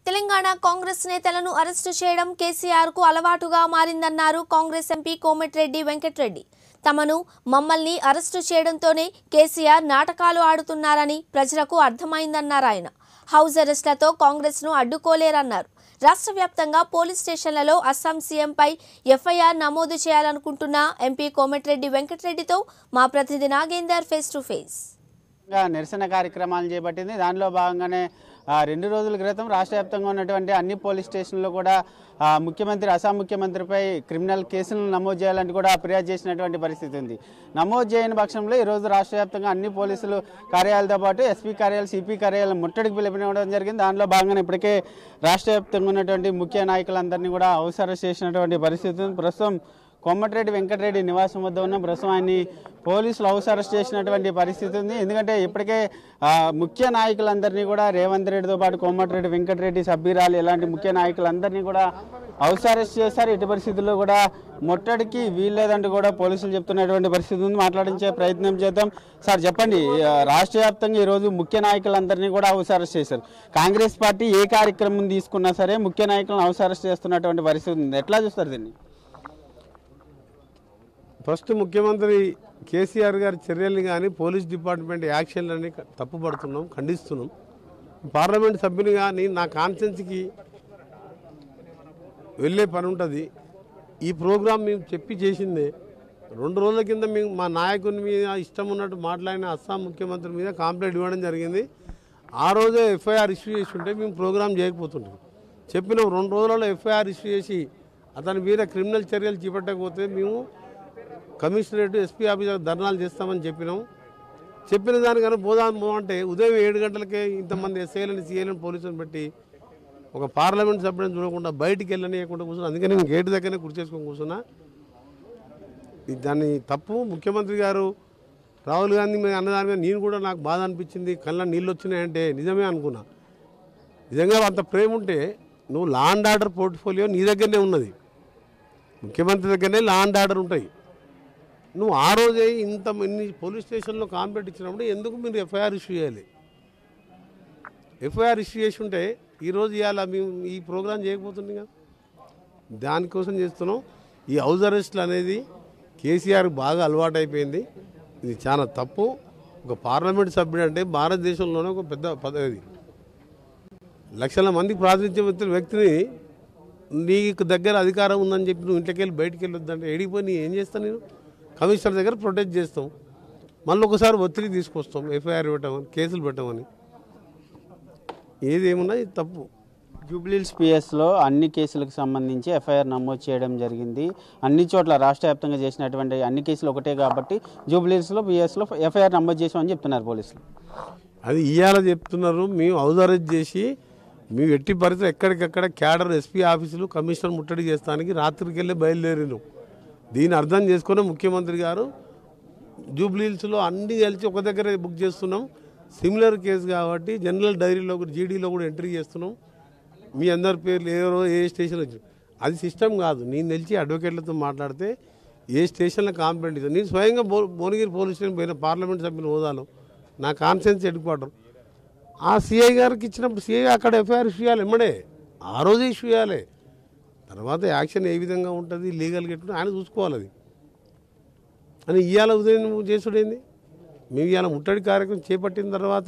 తెలంగాణ కాంగ్రెస్ నేతలను అరెస్టు చేయడం కేసీఆర్ కు అలవాటుగా మారిందన్నారు కాంగ్రెస్ ఎంపీ కోమటిరెడ్డి వెంకటరెడ్డి తమను మమ్మల్ని అరెస్టు చేయడంతోనే కేసీఆర్ నాటకాలు ఆడుతున్నారని ప్రజలకు అర్థమైందన్నారు ఆయన హౌస్ అరెస్టులతో కాంగ్రెస్ ను అడ్డుకోలేరన్నారు రాష్ట్ర వ్యాప్తంగా పోలీస్ స్టేషన్లలో అస్సాం సీఎంపై ఎఫ్ఐఆర్ నమోదు చేయాలనుకుంటున్న ఎంపీ కోమటిరెడ్డి వెంకటరెడ్డితో మా ప్రతినిధి నాగేందర్ ఫేస్ టు ఫేస్ గా నిరసన కార్యక్రమాలు చేపట్టింది దానిలో భాగంగానే ఆ, రెండు రోజుల క్రితం రాష్ట్ర వ్యాప్తంగా ఉన్నటువంటి అన్ని పోలీస్ స్టేషన్లో కూడా ఆ, ముఖ్యమంత్రి అస్సాం ముఖ్యమంత్రిపై క్రిమినల్ కేసులను నమోదు చేయాలని కూడా ఫిర్యాదు చేసినటువంటి పరిస్థితి ఉంది నమోదు చేయని పక్షంలో ఈరోజు రాష్ట్ర వ్యాప్తంగా అన్ని పోలీసులు కార్యాలయాలతో పాటు ఎస్పీ కార్యాలయాలు సిపి కార్యాలయం ముట్టడికి పిలుపునివ్వడం జరిగింది దానిలో భాగంగా ఇప్పటికే రాష్ట్ర వ్యాప్తంగా ఉన్నటువంటి ముఖ్య నాయకులందరినీ కూడా అవసరం చేసినటువంటి పరిస్థితి ఉంది ప్రస్తుతం కొమ్మటిరెడ్డి వెంకటరెడ్డి నివాసం వద్ద ఉన్న ప్రస్తుతం ఆయన్ని పోలీసులు హౌస్ అరెస్ట్ చేసినటువంటి పరిస్థితి ఉంది ఎందుకంటే ఇప్పటికే ఆ, ముఖ్య నాయకులందరినీ కూడా రేవంత్ రెడ్డితో పాటు కోమటిరెడ్డి వెంకటరెడ్డి సబ్బీరాలు ఇలాంటి ముఖ్య నాయకులందరినీ కూడా హౌస్ అరెస్ట్ చేశారు ఇటు పరిస్థితుల్లో కూడా ముట్టడికి వీల్లేదంటూ కూడా పోలీసులు చెప్తున్నటువంటి పరిస్థితి ఉంది మాట్లాడించే ప్రయత్నం చేద్దాం సార్ చెప్పండి ఆ, రాష్ట్ర వ్యాప్తంగా ఈరోజు ముఖ్య నాయకులందరినీ కూడా హౌస్ అరెస్ట్ చేశారు కాంగ్రెస్ పార్టీ ఏ కార్యక్రమం తీసుకున్నా సరే ముఖ్య నాయకులను హౌస్ అరెస్ట్ చేస్తున్నటువంటి పరిస్థితి ఉంది ఎట్లా చూస్తారు దీన్ని ఫస్ట్ ముఖ్యమంత్రి కేసీఆర్ గారి చర్యల్ని కానీ పోలీస్ డిపార్ట్మెంట్ యాక్షన్లని తప్పుపడుతున్నాం ఖండిస్తున్నాం పార్లమెంట్ సభ్యుని కానీ నా కాన్సెన్స్కి వెళ్ళే పని ఉంటుంది ఈ ప్రోగ్రాం మేము చెప్పి చేసిందే రెండు రోజుల కింద మేము మా నాయకుని మీద ఇష్టం ఉన్నట్టు మాట్లాడిన అస్సాం ముఖ్యమంత్రి మీద కంప్లైంట్ ఇవ్వడం జరిగింది ఆ రోజే ఎఫ్ఐఆర్ ఇష్యూ చేసి ఉంటే మేము ప్రోగ్రాం చేయకపోతుంటాం చెప్పినాం రెండు రోజులలో ఎఫ్ఐఆర్ ఇష్యూ చేసి అతని మీద క్రిమినల్ చర్యలు చేపట్టకపోతే మేము కమిషనరేట్ ఎస్పీ ఆఫీసర్ ధర్నాలు చేస్తామని చెప్పినాం చెప్పిన దానికన్నా పోదాం పో అంటే ఉదయం ఏడు గంటలకే ఇంతమంది ఎస్ఐలను సీఐలను పోలీసులను పెట్టి ఒక పార్లమెంట్ సభ్యులను చూడకుండా బయటికి వెళ్ళనీయకుండా కూర్చున్నా అందుకని నేను గేటు దగ్గరనే కూర్చేసుకొని కూర్చున్నా ఇది దాన్ని తప్పు ముఖ్యమంత్రి గారు రాహుల్ గాంధీ మీద అన్నదాని మీద నేను కూడా నాకు బాధ అనిపించింది కళ్ళ నీళ్ళు వచ్చినాయంటే నిజమే అనుకున్నా నిజంగా అంత ప్రేమ ఉంటే నువ్వు లా అండ్ ఆర్డర్ పోర్ట్ఫోలియో నీ దగ్గరనే ఉన్నది ముఖ్యమంత్రి దగ్గరనే లా అండ్ ఆర్డర్ ఉంటాయి నువ్వు ఆ రోజే ఇంత ఇన్ని పోలీస్ స్టేషన్లో కాంప్లైంట్ ఇచ్చినప్పుడు ఎందుకు మీరు ఎఫ్ఐఆర్ ఇష్యూ చేయాలి ఎఫ్ఐఆర్ ఇష్యూ చేసి ఉంటే ఈరోజు ఇవాళ మేము ఈ ప్రోగ్రాం చేయకపోతుంది కదా దానికోసం చేస్తున్నాం ఈ హౌస్ అరెస్ట్లు అనేది కేసీఆర్ బాగా అలవాటు అయిపోయింది ఇది చాలా తప్పు ఒక పార్లమెంట్ సభ్యుడు అంటే భారతదేశంలోనే ఒక పెద్ద పదవి లక్షల మందికి ప్రాతినిధ్యం ఇస్తున్న వ్యక్తిని నీకు దగ్గర అధికారం ఉందని చెప్పి నువ్వు ఇంట్లోకి వెళ్ళి బయటికి వెళ్ళొద్దంటే ఏడిపోయి నీ ఏం చేస్తాను నేను కమిషనర్ దగ్గర ప్రొటెక్ట్ చేస్తాం మళ్ళీ ఒకసారి ఒత్తిడి తీసుకొస్తాం ఎఫ్ఐఆర్ పెట్టమని కేసులు పెట్టమని ఏది ఏమున్నా ఇది తప్పు జూబ్లీల్స్ పిఎస్లో అన్ని కేసులకు సంబంధించి ఎఫ్ఐఆర్ నమోదు చేయడం జరిగింది అన్ని చోట్ల రాష్ట్ర వ్యాప్తంగా చేసినటువంటి అన్ని కేసులు ఒకటే కాబట్టి జూబ్లీల్స్లో పిఎస్లో ఎఫ్ఐఆర్ నమోదు చేసామని చెప్తున్నారు పోలీసులు అది ఇవాళ చెప్తున్నారు మేము హౌస్ అరెస్ట్ చేసి మేము ఎట్టి పరిస్థితి ఎక్కడికక్కడ క్యాడర్ ఎస్పీ ఆఫీసులు కమిషనర్ ముట్టడి చేస్తానికి రాత్రికి వెళ్ళి బయలుదేరినాం దీన్ని అర్థం చేసుకుని ముఖ్యమంత్రి గారు జూబ్లీహిల్స్లో అన్ని కలిసి ఒక దగ్గర బుక్ చేస్తున్నాం సిమిలర్ కేసు కాబట్టి జనరల్ డైరీలో కూడా జీడీలో కూడా ఎంట్రీ చేస్తున్నాం మీ అందరి పేర్లు ఎవరో ఏ స్టేషన్ వచ్చి అది సిస్టమ్ కాదు నేను తెలిసి అడ్వకేట్లతో మాట్లాడితే ఏ స్టేషన్లో కాంప్లైంట్ ఇస్తాను నేను స్వయంగా భో భువనగిరి పోలీస్ స్టేషన్ పోయిన పార్లమెంట్ సభ్యుని హోదాలో నా కాన్ఫరెన్స్ హెడ్ క్వార్టర్ ఆ సిఐ గారికి ఇచ్చినప్పుడు సిఐ అక్కడ ఎఫ్ఐఆర్ ఇష్యూ చేయాలి ఎమ్మడే ఆ రోజే ఇష్యూ చేయాలి తర్వాత యాక్షన్ ఏ విధంగా ఉంటుంది లీగల్గా ఎట్లా ఆయన చూసుకోవాలి అది అని ఇవాళ ఉదయం నువ్వు చేసుడేంది మేము ఇవాళ ముట్టడి కార్యక్రమం చేపట్టిన తర్వాత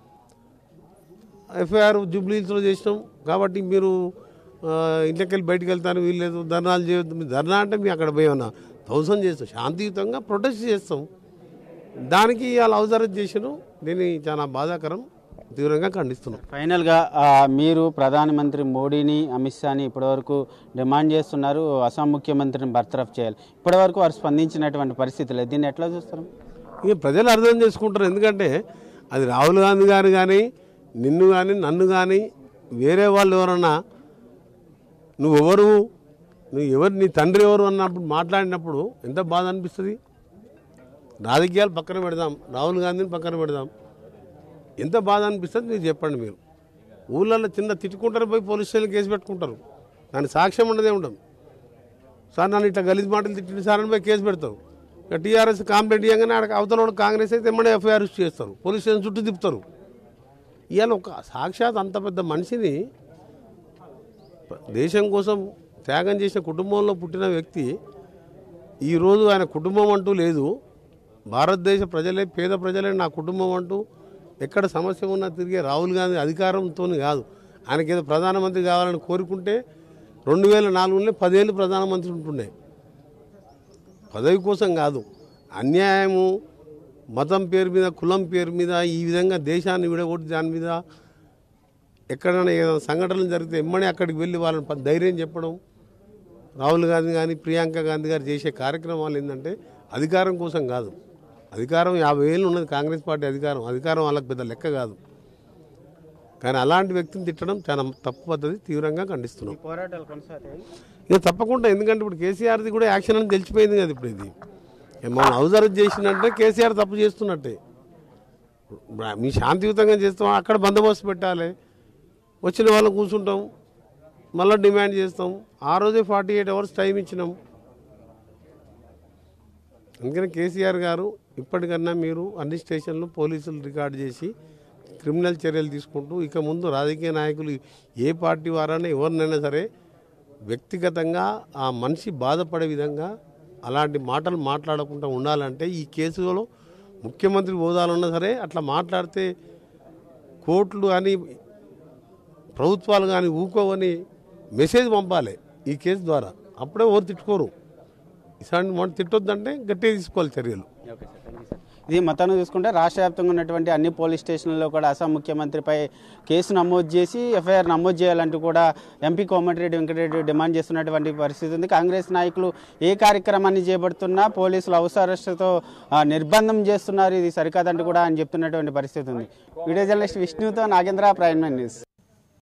ఎఫ్ఐఆర్ జూబ్లీహిల్స్లో చేసినాం కాబట్టి మీరు ఆ, ఇంట్లోకి వెళ్ళి బయటికి వెళ్తాను వీల్లేదు ధర్నాలు చేయొద్దు మీ ధర్నా అంటే మేము అక్కడ పోయేమన్నా థౌసండ్ చేస్తాం శాంతియుతంగా ప్రొటెస్ట్ చేస్తాం దానికి ఇవాళ అవసరం చేసినాం దీన్ని చాలా బాధాకరం తీవ్రంగా ఖండిస్తున్నాం ఫైనల్గా ఆ, మీరు ప్రధానమంత్రి మోడీని అమిత్ షాని ఇప్పటివరకు డిమాండ్ చేస్తున్నారు అస్సాం ముఖ్యమంత్రిని బర్తరఫ్ చేయాలి ఇప్పటివరకు వారు స్పందించినటువంటి పరిస్థితి లేదు దీన్ని ఎట్లా చూస్తారు ఇక ప్రజలు అర్థం చేసుకుంటారు ఎందుకంటే అది రాహుల్ గాంధీ గారు కానీ నిన్ను కానీ నన్ను కానీ వేరే వాళ్ళు ఎవరన్నా నువ్వు ఎవరు నువ్వు ఎవరు నీ తండ్రి ఎవరు అన్నప్పుడు మాట్లాడినప్పుడు ఎంత బాధ అనిపిస్తుంది రాజకీయాలు పక్కన పెడదాం రాహుల్ గాంధీని పక్కన పెడదాం ఎంత బాధ అనిపిస్తుంది మీరు చెప్పండి మీరు ఊళ్ళల్లో చిన్న తిట్టుకుంటారు పోయి పోలీస్ స్టేషన్ కేసు పెట్టుకుంటారు దాని సాక్ష్యం ఉండదే ఉండదు సార్ నన్ను ఇట్లా గలీజ్ మాటలు తిట్టిన సార్ అని పోయి కేసు పెడతారు ఇక టీఆర్ఎస్ కాంప్లైంట్ ఇవ్వగానే ఆడ అవతల వాడు కాంగ్రెస్ అయితే ఎమ్మడే ఎఫ్ఐఆర్ ఇష్యూ చేస్తారు పోలీస్ స్టేషన్ చుట్టూ తిప్పుతారు ఇవాళ ఒక సాక్షాత్ అంత పెద్ద మనిషిని దేశం కోసం త్యాగం చేసిన కుటుంబంలో పుట్టిన వ్యక్తి ఈరోజు ఆయన కుటుంబం అంటూ లేదు భారతదేశ ప్రజలే పేద ప్రజలే నా కుటుంబం అంటూ ఎక్కడ సమస్య ఉన్నా తిరిగే రాహుల్ గాంధీ అధికారంతో కాదు ఆయనకి ఏదో ప్రధానమంత్రి కావాలని కోరుకుంటే రెండు వేల నాలుగులో పదేళ్ళు ప్రధానమంత్రి ఉంటుండే పదవి కోసం కాదు అన్యాయము మతం పేరు మీద కులం పేరు మీద ఈ విధంగా దేశాన్ని విడగొట్టి దాని మీద ఎక్కడైనా ఏదైనా సంఘటనలు జరిగితే ఎమ్మడే అక్కడికి వెళ్ళి వాళ్ళని ప- ధైర్యం చెప్పడం రాహుల్ గాంధీ కానీ ప్రియాంక గాంధీ గారు చేసే కార్యక్రమాలు ఏంటంటే అధికారం కోసం కాదు అధికారం యాభై ఏళ్ళు ఉన్నది కాంగ్రెస్ పార్టీ అధికారం అధికారం వాళ్ళకి పెద్ద లెక్క కాదు కానీ అలాంటి వ్యక్తిని తిట్టడం చాలా తప్పు పద్ధతి తీవ్రంగా ఖండిస్తున్నాం పోరాటాలు కొనసాగుతాయి ఇక తప్పకుండా ఎందుకంటే ఇప్పుడు కేసీఆర్ది కూడా యాక్షన్ అని తెలిసిపోయింది కదా ఇప్పుడు ఇది మనం అవసరం చేసినట్టే కేసీఆర్ తప్పు చేస్తున్నట్టే ఇప్పుడు మీ శాంతియుతంగా చేస్తాం అక్కడ బందోబస్తు పెట్టాలి వచ్చిన వాళ్ళం కూర్చుంటాం మళ్ళీ డిమాండ్ చేస్తాం ఆ రోజే ఫార్టీ ఎయిట్ అవర్స్ టైం ఇచ్చినాం అందుకని కేసీఆర్ గారు ఇప్పటికన్నా మీరు అన్ని స్టేషన్లు పోలీసులు రికార్డు చేసి క్రిమినల్ చర్యలు తీసుకుంటూ ఇక ముందు రాజకీయ నాయకులు ఏ పార్టీ వారైనా ఎవరినైనా సరే వ్యక్తిగతంగా ఆ మనిషి బాధపడే విధంగా అలాంటి మాటలు మాట్లాడకుండా ఉండాలంటే ఈ కేసులో ముఖ్యమంత్రి హోదాలున్నా సరే అట్లా మాట్లాడితే కోర్టులు కానీ ప్రభుత్వాలు కానీ ఊకోవని మెసేజ్ పంపాలి ఈ కేసు ద్వారా అప్పుడే ఎవరు తిట్టుకోరు ఇలాంటి మాట తిట్టొద్దంటే గట్టిగా తీసుకోవాలి చర్యలు okay sir thank you sir ఇది మొత్తాన్ని చూసుకుంటే రాష్ట్ర వ్యాప్తంగా ఉన్నటువంటి అన్ని పోలీస్ స్టేషన్లలో కూడా అస్సాం ముఖ్యమంత్రిపై కేసు నమోదు చేసి ఎఫ్ఐఆర్ నమోదు చేయాలంటూ కూడా ఎంపీ కోమటిరెడ్డి వెంకటరెడ్డి డిమాండ్ చేస్తున్నటువంటి పరిస్థితి ఉంది కాంగ్రెస్ నాయకులు ఏ కార్యక్రమాన్ని చేపడుతున్నా పోలీసులు అవసరతో నిర్బంధం చేస్తున్నారు ఇది సరికాదంటూ కూడా అని చెప్తున్నటువంటి పరిస్థితి ఉంది వీడియో జర్నలిస్ట్ విష్ణుతో నాగేంద్ర ప్రైమ్ న్యూస్